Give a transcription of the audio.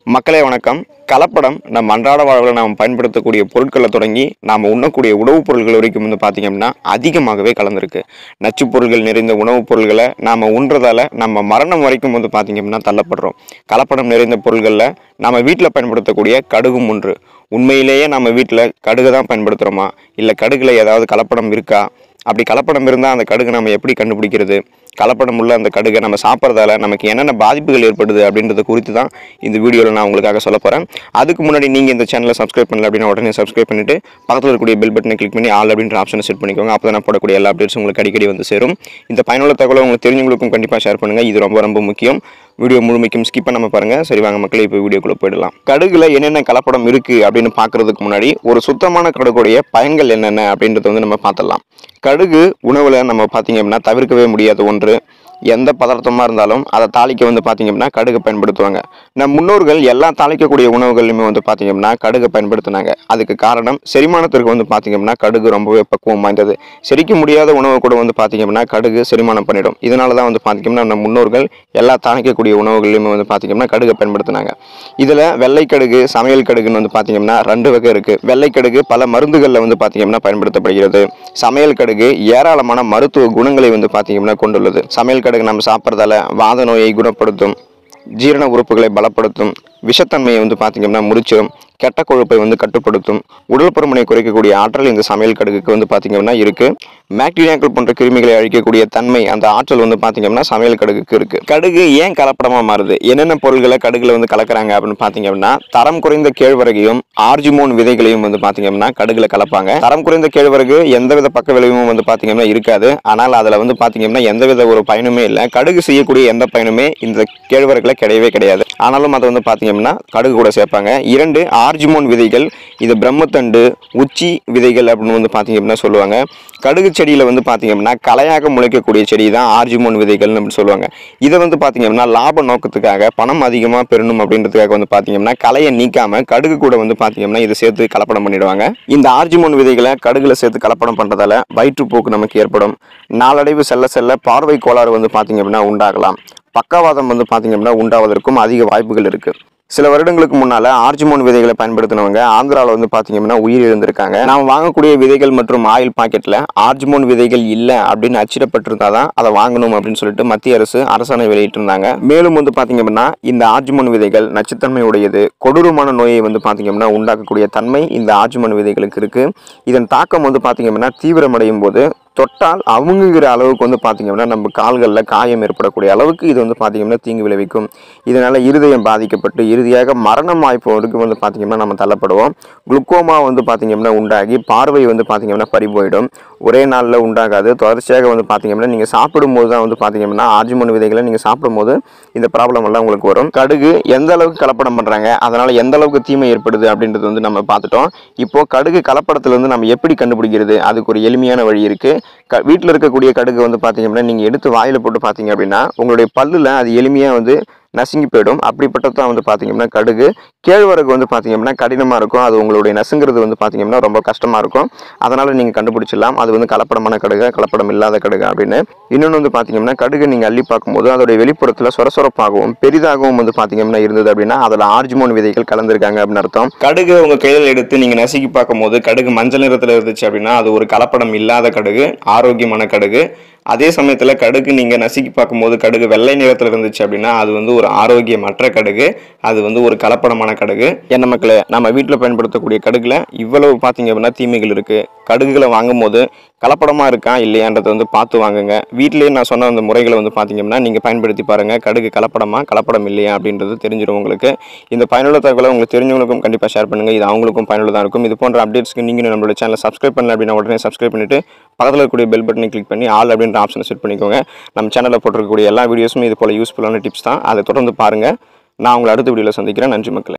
மக்களே வணக்கம் கலப்படம் நம்ம அன்றாட வாழ்வில் நாம் பயன்படுத்தக்கூடிய பொருட்களை தொடங்கி நாம் உண்ணக்கூடிய உணவுப் பொருட்கள் வரைக்கும் வந்து பார்த்திங்க அப்படின்னா அதிகமாகவே கலந்துருக்கு நச்சுப் பொருட்கள் நிறைந்த உணவுப் பொருட்களை நாம் உண்றதால நம்ம மரணம் வரைக்கும் வந்து பார்த்திங்க அப்படின்னா தள்ளப்படுறோம் கலப்படம் நிறைந்த பொருட்களில் நம்ம வீட்டில் பயன்படுத்தக்கூடிய கடுகும் ஒன்று உண்மையிலேயே நம்ம வீட்டில் கடுகு தான் பயன்படுத்துகிறோமா இல்லை கடுகுல ஏதாவது கலப்படம் இருக்கா அப்படி கலப்படம் இருந்தால் அந்த கடுகு நம்ம எப்படி கண்டுபிடிக்கிறது கலப்படம் உள்ள அந்த கடுகை நம்ம சாப்பிட்றதால நமக்கு என்னென்ன பாதிப்புகள் ஏற்படுது அப்படின்றது குறித்து தான் இந்த வீடியோவில் நான் உங்களுக்காக சொல்ல போகிறேன் அதுக்கு முன்னாடி நீங்கள் இந்த சேனலை சப்ஸ்கிரைப் பண்ணல அப்படின்னா உடனே சப்ஸ்கிரைப் பண்ணிட்டு பக்கத்தில் இருக்கக்கூடிய பெல் பட்டனை கிளிக் பண்ணி ஆல் அப்படின்ற ஆப்ஷனை செட் பண்ணிக்கோங்க அப்போ நான் போடக்கூடிய எல்லா அப்டேட்ஸ் உங்களுக்கு அடிக்கடி வந்து சேரும் இந்த பயனுள்ள தகவலை உங்களுக்கு தெரிஞ்சவங்களுக்கும் கண்டிப்பாக ஷேர் பண்ணுங்கள் இது ரொம்ப ரொம்ப முக்கியம் வீடியோ முழுமைக்கும் ஸ்கிப் பண்ணாம பாருங்க சரி வாங்க மக்களே இப்போ வீடியோக்குள்ள போயிடலாம் கடுகுல என்னென்ன கலப்படம் இருக்கு அப்படின்னு பார்க்கறதுக்கு முன்னாடி ஒரு சுத்தமான கடுகுடைய பயன்கள் என்னென்ன அப்படின்றத வந்து நம்ம பார்த்துடலாம் கடுகு உணவுல நம்ம பார்த்தீங்க அப்படின்னா தவிர்க்கவே முடியாத ஒன்று எந்த பதார்த்தமாக இருந்தாலும் அதை தாளிக்க வந்து பார்த்தீங்க அப்படின்னா கடுகு பயன்படுத்துவாங்க நம் முன்னோர்கள் எல்லா தாளிக்கக்கூடிய உணவுகள்லையுமே வந்து பார்த்தீங்க அப்படின்னா கடுகு பயன்படுத்தினாங்க அதுக்கு காரணம் செரிமானத்திற்கு வந்து பார்த்தீங்க அப்படின்னா கடுகு ரொம்பவே பக்குவம் வாய்ந்தது செரிக்க முடியாத உணவு கூட வந்து பார்த்தீங்க அப்படின்னா கடுகு செரிமானம் பண்ணிடும் இதனால தான் வந்து பார்த்தீங்கன்னா நம்ம முன்னோர்கள் எல்லா தாளிக்கக்கூடிய உணவுகள்லையுமே வந்து பார்த்தீங்க அப்படின்னா கடுகு பயன்படுத்தினாங்க இதில் வெள்ளை கடுகு சமையல் கடுகுன்னு வந்து பார்த்தீங்கன்னா ரெண்டு வகை இருக்குது வெள்ளை கடுகு பல மருந்துகளில் வந்து பார்த்தீங்கன்னா பயன்படுத்தப்படுகிறது சமையல் கடுகு ஏராளமான மருத்துவ குணங்களை வந்து பார்த்தீங்கன்னா கொண்டுள்ளது சமையல் கடுகு நம்ம சாப்பிட்றதால வாத நோயை குணப்படுத்தும் ஜீரண உறுப்புகளை பலப்படுத்தும் விஷத்தன்மையை வந்து பார்த்தீங்கன்னா முறிச்சிடும் கெட்ட கொழுப்பை வந்து கட்டுப்படுத்தும் உடல் பருமனை குறைக்கக்கூடிய ஆற்றல் இந்த சமையல் கடுகுக்கு வந்து பார்த்தீங்கன்னா இருக்கு பாக்டீரியாக்கள் போன்ற கிருமிகளை அழிக்கக்கூடிய தன்மை அந்த ஆற்றல் வந்து பார்த்தீங்கன்னா சமையல் கடுகுக்கு இருக்கு கடுகு ஏன் கலப்படமா மாறுது என்னென்ன பொருட்களை கடுகுல வந்து கலக்குறாங்க அப்படின்னு பார்த்தீங்க அப்படின்னா தரம் குறைந்த கேழ்வரகையும் ஆர்ஜிமோன் விதைகளையும் வந்து பார்த்தீங்க அப்படின்னா கடுகுல கலப்பாங்க தரம் குறைந்த கேழ்வரகு எந்தவித பக்க விளைவும் வந்து பார்த்தீங்கன்னா இருக்காது ஆனால் அதில் வந்து பார்த்தீங்கன்னா எந்தவித ஒரு பயனுமே இல்லை கடுகு செய்யக்கூடிய எந்த பயனுமே இந்த கேழ்வரகுல கிடையவே கிடையாது ஆனாலும் அதை வந்து பார்த்தீங்கன்னா கடுகு கூட சேர்ப்பாங்க இரண்டு ஆர்ஜிமோன் விதைகள் இது பிரம்மத்தண்டு உச்சி விதைகள் அப்படின்னு வந்து பார்த்தீங்க அப்படின்னா சொல்லுவாங்க கடுகு செடியில் வந்து பார்த்தீங்க அப்படின்னா கலையாக முளைக்கக்கூடிய செடி தான் ஆர்ஜிமோன் விதைகள்னு அப்படி சொல்லுவாங்க இதை வந்து பார்த்தீங்க அப்படின்னா லாப நோக்கத்துக்காக பணம் அதிகமாக பெறணும் அப்படின்றதுக்காக வந்து பார்த்தீங்க அப்படின்னா கலையை நீக்காம கடுகு கூட வந்து பார்த்தீங்க அப்படின்னா இதை சேர்த்து கலப்படம் பண்ணிடுவாங்க இந்த ஆர்ஜிமோன் விதைகளை கடுகுல சேர்த்து கலப்படம் பண்ணுறதால வயிற்றுப்போக்கு நமக்கு ஏற்படும் நாளடைவு செல்ல செல்ல பார்வை கோளாறு வந்து பார்த்தீங்க அப்படின்னா உண்டாகலாம் பக்கவாதம் வந்து பார்த்தீங்க அப்படின்னா உண்டாவதற்கும் அதிக வாய்ப்புகள் இருக்கு சில வருடங்களுக்கு முன்னால ஆர்ஜிமோன் விதைகளை பயன்படுத்தினவங்க ஆந்திராவில் வந்து பார்த்தீங்க அப்படின்னா உயிர் இழந்திருக்காங்க நாம் வாங்கக்கூடிய விதைகள் மற்றும் ஆயில் பாக்கெட்டில் ஆர்ஜிமோன் விதைகள் இல்லை அப்படின்னு அச்சிடப்பட்டிருந்தா தான் அதை வாங்கணும் அப்படின்னு சொல்லிட்டு மத்திய அரசு அரசாணை வெளியிட்டிருந்தாங்க மேலும் வந்து பார்த்தீங்க அப்படின்னா இந்த ஆர்ஜிமோன் விதைகள் நச்சுத்தன்மை உடையது கொடூரமான நோயை வந்து பார்த்தீங்க அப்படின்னா உண்டாக்கக்கூடிய தன்மை இந்த ஆர்ஜிமோன் விதைகளுக்கு இருக்கு இதன் தாக்கம் வந்து பார்த்தீங்க அப்படின்னா தீவிரமடையும் போது தொட்டால் அவங்குகிற அளவுக்கு வந்து பார்த்தீங்க அப்படின்னா நம்ம கால்களில் காயம் ஏற்படக்கூடிய அளவுக்கு இது வந்து பார்த்தீங்கன்னா தீங்கு விளைவிக்கும் இதனால் இருதயம் பாதிக்கப்பட்டு இறுதியாக மரணம் வாய்ப்பு வரைக்கும் வந்து பார்த்தீங்கன்னா நம்ம தள்ளப்படுவோம் குளுக்கோமா வந்து பார்த்தீங்கன்னா உண்டாகி பார்வை வந்து பார்த்தீங்கன்னா பறி போயிடும் ஒரே நாளில் உண்டாகாது தொடர்ச்சியாக வந்து பார்த்தீங்கன்னா நீங்கள் சாப்பிடும்போது தான் வந்து பார்த்தீங்கன்னா ஆர்ஜிமோன் விதைகளை நீங்கள் சாப்பிடும்போது இந்த ப்ராப்ளம் எல்லாம் உங்களுக்கு வரும் கடுகு எந்த அளவுக்கு கலப்படம் பண்ணுறாங்க அதனால் எந்த அளவுக்கு தீமை ஏற்படுது அப்படின்றது வந்து நம்ம பார்த்துட்டோம் இப்போ கடுகு கலப்படத்திலிருந்து நம்ம எப்படி கண்டுபிடிக்கிறது அதுக்கு ஒரு எளிமையான வழி இருக்குது க வீட்டில் இருக்கக்கூடிய கடுகு வந்து பார்த்தீங்க அப்படின்னா நீங்கள் எடுத்து வாயில் போட்டு பார்த்தீங்க அப்படின்னா உங்களுடைய பல்லில் அது எளிமையாக வந்து நசுங்கி போயிடும் அப்படிப்பட்டது தான் வந்து பார்த்தீங்க அப்படின்னா கடுகு கேழ்வரகு வந்து பார்த்தீங்க அப்படின்னா கடினமாக இருக்கும் அது உங்களுடைய நசுங்கிறது வந்து பார்த்தீங்க அப்படின்னா ரொம்ப கஷ்டமாக இருக்கும் அதனால் நீங்கள் கண்டுபிடிச்சிடலாம் அது வந்து கலப்படமான கடுகு கலப்படம் இல்லாத கடுகு அப்படின்னு இன்னொன்று வந்து பார்த்தீங்க அப்படின்னா கடுகு நீங்கள் அள்ளி பார்க்கும்போது அதோடைய வெளிப்புறத்தில் சொரசொரப்பாகவும் பெரிதாகவும் வந்து பார்த்தீங்க அப்படின்னா இருந்தது அப்படின்னா அதில் ஆர்ஜிமோன் விதைகள் கலந்துருக்காங்க அப்படின்னு அர்த்தம் கடுகு உங்கள் கையில் எடுத்து நீங்கள் நசுக்கி பார்க்கும்போது கடுகு மஞ்சள் நிறத்தில் இருந்துச்சு அப்படின்னா அது ஒரு கலப்படம் இல்லாத கடுகு ஆரோக்கியமான கடுகு அதே சமயத்தில் கடுகு நீங்கள் நசுக்கி பார்க்கும்போது கடுகு வெள்ளை நிறத்தில் இருந்துச்சு அப்படின்னா அது வந்து ஒரு ஆரோக்கியமற்ற கடுகு அது வந்து ஒரு கலப்படமான கடுகு என்ன மக்களே நம்ம வீட்டில் பயன்படுத்தக்கூடிய கடுகுல இவ்வளவு பார்த்தீங்க அப்படின்னா தீமைகள் இருக்குது கடுகுகளை வாங்கும்போது கலப்படமாக இருக்கா இல்லையான்றதை வந்து பார்த்து வாங்குங்க வீட்டிலேயே நான் சொன்ன அந்த முறைகளை வந்து பார்த்தீங்க அப்படின்னா நீங்கள் பயன்படுத்தி பாருங்கள் கடுகு கலப்படமா கலப்படம் இல்லையா அப்படின்றது தெரிஞ்சிடும் உங்களுக்கு இந்த பயனுள்ள தகவலை உங்களுக்கு தெரிஞ்சவங்களுக்கும் கண்டிப்பாக ஷேர் பண்ணுங்கள் இது அவங்களுக்கும் பயனுள்ளதாக இருக்கும் இது போன்ற அப்டேட்ஸ்க்கு நீங்கள் நம்மளோட சேனலை சப்ஸ்கிரைப் பண்ணல அப்படின்னா உடனே சப்ஸ்கிரைப் பண்ணிட்டு பக்கத்தில் இருக்கக்கூடிய பெல் பட்டனை கிளிக் பண்ணி ஆல் அப்படின்ற ஆப்ஷனை செட் பண்ணிக்கோங்க நம்ம சேனலில் போட்டிருக்கக்கூடிய எல்லா வீடியோஸும் இது போல் யூஸ்ஃபுல்லான டிப்ஸ் தான் அதை தொடர்ந்து பாருங்கள் நான் உங்களை அடுத்த வீடியோவில் சந்திக்கிறேன் நன்றி மக்களே